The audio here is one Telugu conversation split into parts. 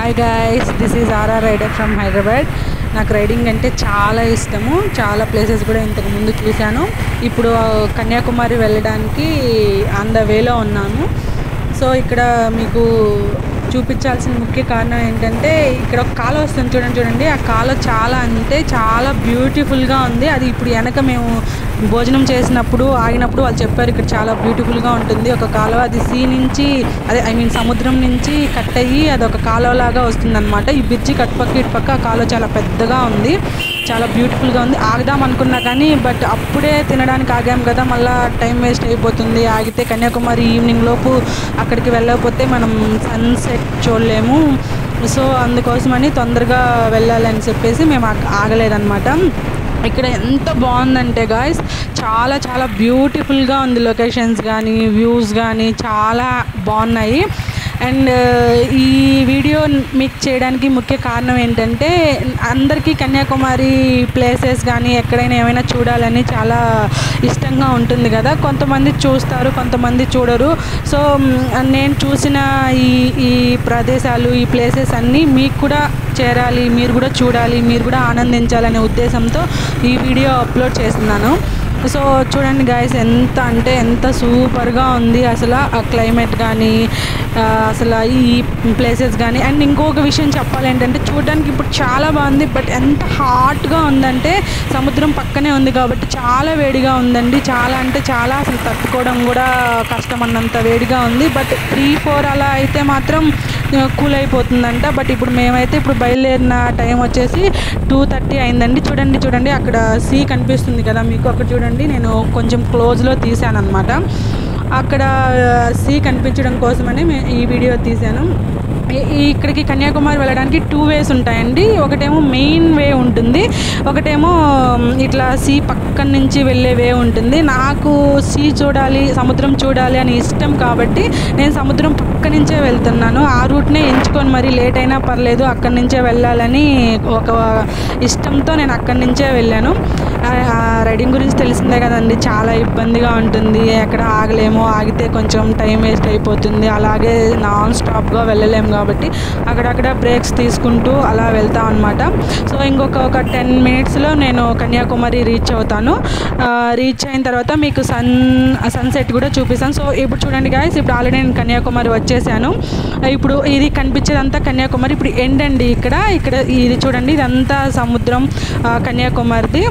hi guys this is RR rider from Hyderabad నాకు రైడింగ్ అంటే చాలా ఇష్టము చాలా ప్లేసెస్ కూడా ఇంతకు ముందు చూశాను ఇప్పుడు కన్యాకుమారి వెళ్ళడానికి ఆన్ ద వేలో ఉన్నాను సో ఇక్కడ మీకు చూపించాల్సిన ముఖ్య కారణం ఏంటంటే ఇక్కడ ఒక కాలువ వస్తుంది చూడండి చూడండి ఆ కాలువ చాలా అంటే చాలా బ్యూటిఫుల్గా ఉంది అది ఇప్పుడు వెనక మేము భోజనం చేసినప్పుడు ఆగినప్పుడు వాళ్ళు చెప్పారు ఇక్కడ చాలా బ్యూటిఫుల్గా ఉంటుంది ఒక కాలువ అది సీ నుంచి అదే ఐ మీన్ సముద్రం నుంచి కట్ అయ్యి అది ఒక కాలువలాగా వస్తుందన్నమాట ఈ బ్రిడ్జి కట్టుపక్క ఇటుపక్క ఆ కాలువ చాలా పెద్దగా ఉంది చాలా బ్యూటిఫుల్గా ఉంది ఆగుదాం అనుకున్నా కానీ బట్ అప్పుడే తినడానికి ఆగాం కదా మళ్ళీ టైం వేస్ట్ అయిపోతుంది ఆగితే కన్యాకుమారి ఈవినింగ్ లోపు అక్కడికి వెళ్ళకపోతే మనం సన్సెట్ చూడలేము సో అందుకోసమని తొందరగా వెళ్ళాలని చెప్పేసి మేము ఆగ- ఆగలేదన్నమాట ఇక్కడ ఎంత బాగుందంటే గాయస్ చాలా చాలా బ్యూటిఫుల్గా ఉంది లొకేషన్స్ కానీ వ్యూస్ కానీ చాలా బాగున్నాయి అండ్ ఈ వీడియో మీకు చేయడానికి ముఖ్య కారణం ఏంటంటే అందరికీ కన్యాకుమారి ప్లేసెస్ కానీ ఎక్కడైనా ఏమైనా చూడాలని చాలా ఇష్టంగా ఉంటుంది కదా కొంతమంది చూస్తారు కొంతమంది చూడరు సో మ్, నేను చూసిన ఈ ఈ ప్రదేశాలు ఈ ప్లేసెస్ అన్నీ మీకు కూడా చేరాలి మీరు కూడా చూడాలి మీరు కూడా ఆనందించాలనే ఉద్దేశంతో ఈ వీడియో అప్లోడ్ చేస్తున్నాను సో చూడండి గాయస్ ఎంత అంటే ఎంత సూపర్గా ఉంది అసలు ఆ క్లైమేట్ కానీ ఆ, అసలు ఈ ప్లేసెస్ కానీ అండ్ ఇంకొక విషయం చెప్పాలి ఏంటంటే చూడడానికి ఇప్పుడు చాలా బాగుంది బట్ ఎంత హాట్గా ఉందంటే సముద్రం పక్కనే ఉంది కాబట్టి చాలా వేడిగా ఉందండి చాలా అంటే చాలా అసలు తట్టుకోవడం కూడా కష్టం అన్నంత వేడిగా ఉంది బట్ త్రీ ఫోర్ అలా అయితే మాత్రం కూల్ అయిపోతుందంట బట్ ఇప్పుడు మేమైతే ఇప్పుడు బయలుదేరిన టైం వచ్చేసి టూ థర్టీ అయిందండి చూడండి చూడండి అక్కడ సీ కనిపిస్తుంది కదా మీకు అక్కడ చూడండి నేను కొంచెం క్లోజ్లో తీసాను అనమాట అక్కడ సీ కనిపించడం కోసమని మే- ఈ వీడియో తీశాను ఈ- ఈ ఇక్కడికి కన్యాకుమారి వెళ్ళడానికి టూ వేస్ ఉంటాయండి ఒకటేమో మెయిన్ వే ఉంటుంది ఒకటేమో మ్, ఇట్లా సీ పక్కన నుంచి వెళ్ళే వే ఉంటుంది నాకు సీ చూడాలి సముద్రం చూడాలి అని ఇష్టం కాబట్టి నేను సముద్రం పక్క నుంచే వెళ్తున్నాను ఆ రూట్నే ఎంచుకొని మరి లేట్ అయినా పర్లేదు అక్కడి నుంచే వెళ్ళాలని ఒక ఇష్టంతో నేను అక్కడి నుంచే వెళ్ళాను ఆ- ఆ రైడింగ్ గురించి తెలిసిందే కదండి చాలా ఇబ్బందిగా ఉంటుంది ఎక్కడ ఆగలేము ఆగితే కొంచెం టైం వేస్ట్ అయిపోతుంది అలాగే నాన్ స్టాప్గా వెళ్ళలేము కాబట్టి అక్కడక్కడ బ్రేక్స్ తీసుకుంటూ అలా వెళ్తాం అనమాట సో ఇంకొక ఒక టెన్ మినిట్స్లో నేను కన్యాకుమారి రీచ్ అవుతాను రీచ్ అయిన తర్వాత మీకు సన్ సన్సెట్ కూడా చూపిస్తాను సో ఇప్పుడు చూడండి గాయస్ ఇప్పుడు ఆల్రెడీ నేను కన్యాకుమారి వచ్చేసాను ఇప్పుడు ఇది కనిపించేదంతా కన్యాకుమారి ఇప్పుడు ఎండ్ అండి ఇక్కడ ఇక్కడ ఇది చూడండి ఇదంతా సముద్రం ఆ, కన్యాకుమారిది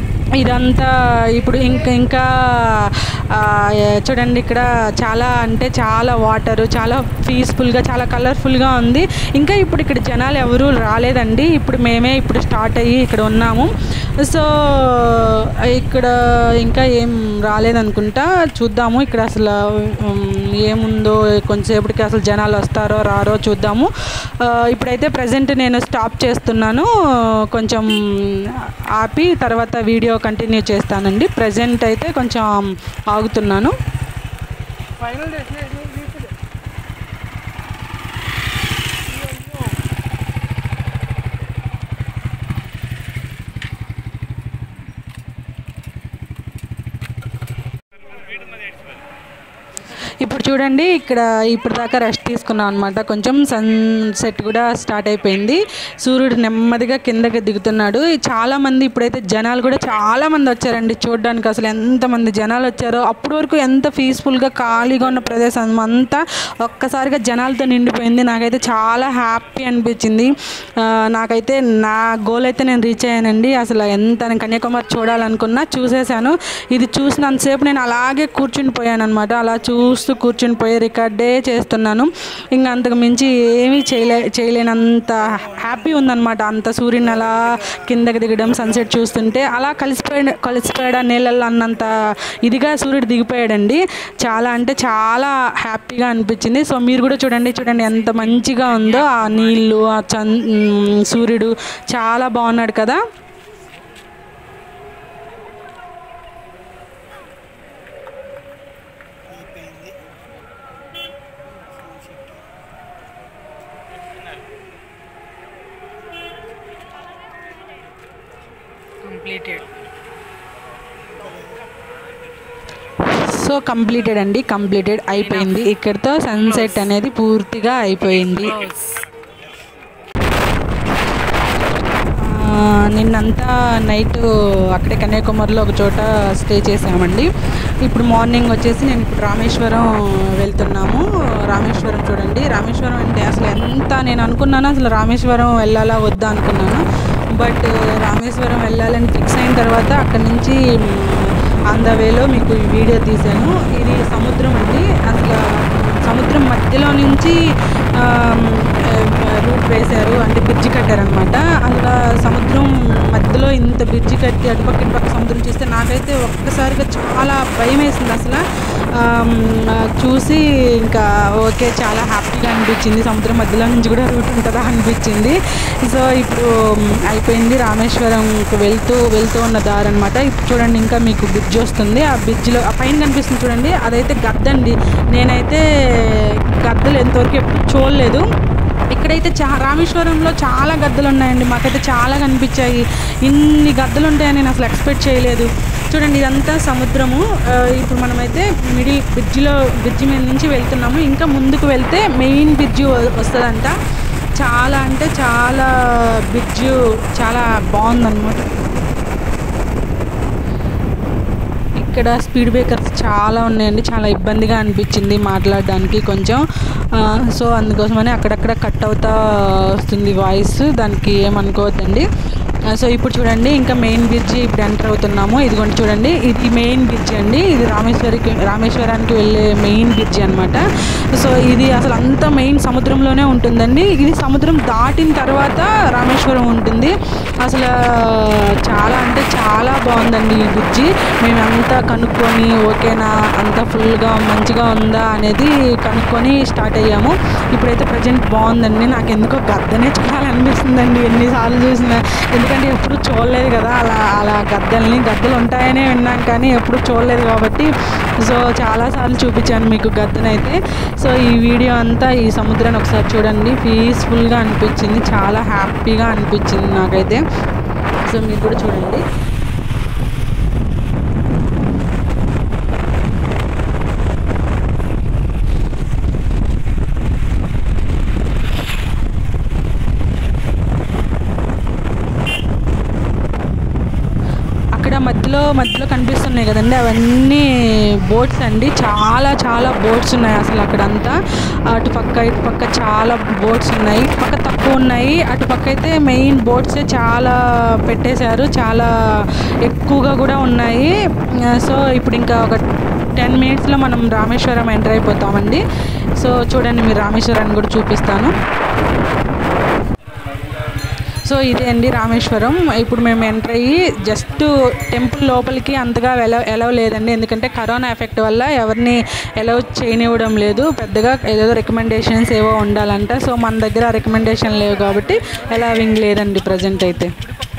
ఇదంతా ఇప్పుడు ఇంకా ఇంకా ఆ, చూడండి ఇక్కడ చాలా అంటే చాలా వాటర్ చాలా పీస్ఫుల్గా చాలా కలర్ఫుల్గా ఉంది ఇంకా ఇప్పుడు ఇక్కడ జనాలు ఎవరు రాలేదండి ఇప్పుడు మేమే ఇప్పుడు స్టార్ట్ అయ్యి ఇక్కడ ఉన్నాము సో ఇక్కడ ఇంకా ఏం రాలేదనుకుంటా చూద్దాము ఇక్కడ అసలు ఉమ్, ఏముందో కొంచెంసేపటికి అసలు జనాలు వస్తారో రారో చూద్దాము ఆ, ఇప్పుడైతే ప్రజెంట్ నేను స్టాప్ చేస్తున్నాను కొంచెం ఆపి తర్వాత వీడియో కంటిన్యూ చేస్తానండి ప్రజెంట్ అయితే కొంచెం ఆగుతున్నాను ఫైనల్ డెస్టినేషన్ ఇప్పుడు చూడండి ఇక్కడ ఇప్పుడు దాకా రెస్ట్ తీసుకున్నాం అనమాట కొంచెం సన్ సెట్ కూడా స్టార్ట్ అయిపోయింది సూర్యుడు నెమ్మదిగా కిందకి దిగుతున్నాడు చాలా మంది ఇప్పుడైతే జనాలు కూడా చాలా మంది వచ్చారండి చూడడానికి అసలు ఎంతమంది జనాలు వచ్చారో అప్పటి వరకు ఎంత పీస్ఫుల్గా ఖాళీగా ఉన్న ప్రదేశం అంతా ఒక్కసారిగా జనాలతో నిండిపోయింది నాకైతే చాలా హ్యాపీ అనిపించింది ఆ, నాకైతే నా గోల్ అయితే నేను రీచ్ అయ్యానండి అసలు ఎంత నేను కన్యాకుమారి చూడాలనుకున్నా చూసేసాను ఇది చూసినంతసేపు నేను అలాగే కూర్చుని పోయాను అనమాట అలా చూస్తూ కూర్చుని పోయి రికార్డే చేస్తున్నాను ఇంకా అంతకు మించి ఏమీ చేయలే చేయలేనంత హ్యాపీ ఉందన్నమాట అంత సూర్యుని అలా కిందకి దిగడం సన్సెట్ చూస్తుంటే అలా కలిసిపోయాడు కలిసిపోయాడు ఆ నీళ్ళల్లో అన్నంత ఇదిగా సూర్యుడు దిగిపోయాడండి చాలా అంటే చాలా హ్యాపీగా అనిపించింది సో మీరు కూడా చూడండి చూడండి ఎంత మంచిగా ఉందో ఆ నీళ్ళు ఆ చన్ మ్, సూర్యుడు చాలా బాగున్నాడు కదా కంప్లీటెడ్ సో కంప్లీటెడ్ అండి కంప్లీటెడ్ అయిపోయింది ఇక్కడితో సన్సెట్ అనేది పూర్తిగా అయిపోయింది నిన్నంతా నైట్ అక్కడే కన్యాకుమారిలో ఒక చోట స్టే చేసామండి ఇప్పుడు మార్నింగ్ వచ్చేసి నేను ఇప్పుడు రామేశ్వరం వెళ్తున్నాము రామేశ్వరం చూడండి రామేశ్వరం అంటే అసలు ఎంత నేను అనుకున్నాను అసలు రామేశ్వరం వెళ్ళాలా వద్దా అనుకున్నాను బట్ రామేశ్వరం వెళ్ళాలని ఫిక్స్ అయిన తర్వాత అక్కడ నుంచి ఆన్ ద వేలో మీకు ఈ వీడియో తీశాను ఇది సముద్రం అండి అసలు సముద్రం మధ్యలో నుంచి ఆమ్, ఆ, రూట్ వేశారు అంటే బ్రిడ్జి కట్టారనమాట అలా సముద్రం మధ్యలో ఇంత బ్రిడ్జి కట్టి అటుపక్క ఇటుపక్క సముద్రం చూస్తే నాకైతే ఒక్కసారిగా చాలా భయం వేసింది అసలు ఆమ్, ఆ, చూసి ఇంకా ఓకే చాలా హ్యాపీగా అనిపించింది సముద్రం మధ్యలో నుంచి కూడా రూట్ ఉంటుందా అనిపించింది సో ఇప్పుడు మ్, అయిపోయింది రామేశ్వరంకి వెళ్తూ వెళ్తూ ఉన్న దారి అనమాట ఇప్పుడు చూడండి ఇంకా మీకు బ్రిడ్జ్ వస్తుంది ఆ బ్రిడ్జ్లో ఆ పైన కనిపిస్తుంది చూడండి అదైతే గద్దండి నేనైతే గద్దలు ఎంతవరకు ఎప్పుడు చూడలేదు ఇక్కడైతే చా రామేశ్వరంలో చాలా గద్దలు ఉన్నాయండి మాకైతే చాలా కనిపించాయి ఇన్ని గద్దలు ఉంటాయని నేను అసలు ఎక్స్పెక్ట్ చేయలేదు చూడండి ఇదంతా సముద్రము ఆ, ఇప్పుడు మనమైతే మిడిల్ బ్రిడ్జిలో బ్రిడ్జి మీద నుంచి వెళ్తున్నాము ఇంకా ముందుకు వెళ్తే మెయిన్ బ్రిడ్జి వస్తుందంట చాలా అంటే చాలా బ్రిడ్జ్ చాలా బాగుందన్నమాట ఇక్కడ స్పీడ్ బ్రేకర్స్ చాలా ఉన్నాయండి చాలా ఇబ్బందిగా అనిపించింది మాట్లాడడానికి కొంచెం ఆ, సో అందుకోసమని అక్కడక్కడ కట్ అవుతా వస్తుంది వాయిస్ దానికి ఏమనుకోవద్దండి ఆ, సో ఇప్పుడు చూడండి ఇంకా మెయిన్ బ్రిడ్జ్ ఇప్పుడు ఎంటర్ అవుతున్నాము ఇదిగోండి చూడండి ఇది మెయిన్ బ్రిడ్జ్ అండి ఇది రామేశ్వరికి రామేశ్వరానికి వెళ్ళే మెయిన్ బ్రిడ్జ్ అనమాట సో ఇది అసలు అంతా మెయిన్ సముద్రంలోనే ఉంటుందండి ఇది సముద్రం దాటిన తర్వాత రామేశ్వరం ఉంటుంది అసలు చాలా అంటే చాలా బాగుందండి ఈ బ్రిడ్జి మేము అంతా కనుక్కొని ఓకేనా అంతా ఫుల్గా మంచిగా ఉందా అనేది కనుక్కొని స్టార్ట్ అయ్యాము ఇప్పుడైతే ప్రజెంట్ బాగుందండి నాకు ఎందుకో గద్దనే చూడాలనిపిస్తుందండి ఎన్నిసార్లు చూసినా ఎందుకంటే ఎప్పుడు చూడలేదు కదా అలా అలా గద్దల్ని గద్దలు ఉంటాయనే విన్నాం కానీ ఎప్పుడు చూడలేదు కాబట్టి సో చాలాసార్లు చూపించాను మీకు గద్దనైతే సో ఈ వీడియో అంతా ఈ సముద్రాన్ని ఒకసారి చూడండి పీస్ఫుల్గా అనిపించింది చాలా హ్యాపీగా అనిపించింది నాకైతే సో మీరు కూడా చూడండి అక్కడ మధ్యలో మధ్యలో కనిపిస్తున్నాయి కదండి అవన్నీ బోట్స్ అండి చాలా చాలా బోట్స్ ఉన్నాయి అసలు అక్కడంతా అటు పక్క ఇటు పక్క చాలా బోట్స్ ఉన్నాయి ఇటు పక్క తక్కువ ఉన్నాయి అటు పక్క అయితే మెయిన్ బోట్సే చాలా పెట్టేశారు చాలా ఎక్కువగా కూడా ఉన్నాయి ఆ, సో ఇప్పుడు ఇంకా ఒక టెన్ మినిట్స్లో మనం రామేశ్వరం ఎంటర్ అయిపోతామండి సో చూడండి మీరు రామేశ్వరాన్ని కూడా చూపిస్తాను సో ఇదే అండి రామేశ్వరం ఇప్పుడు మేము ఎంటర్ అయ్యి జస్ట్ టెంపుల్ లోపలికి అంతగా ఎల ఎలవ్ లేదండి ఎందుకంటే కరోనా ఎఫెక్ట్ వల్ల ఎవరిని ఎలవ్ చేయనివ్వడం లేదు పెద్దగా ఏదో రికమెండేషన్స్ ఏవో ఉండాలంట సో మన దగ్గర రికమెండేషన్ లేవు కాబట్టి ఎలవింగ్ లేదండి ప్రజెంట్ అయితే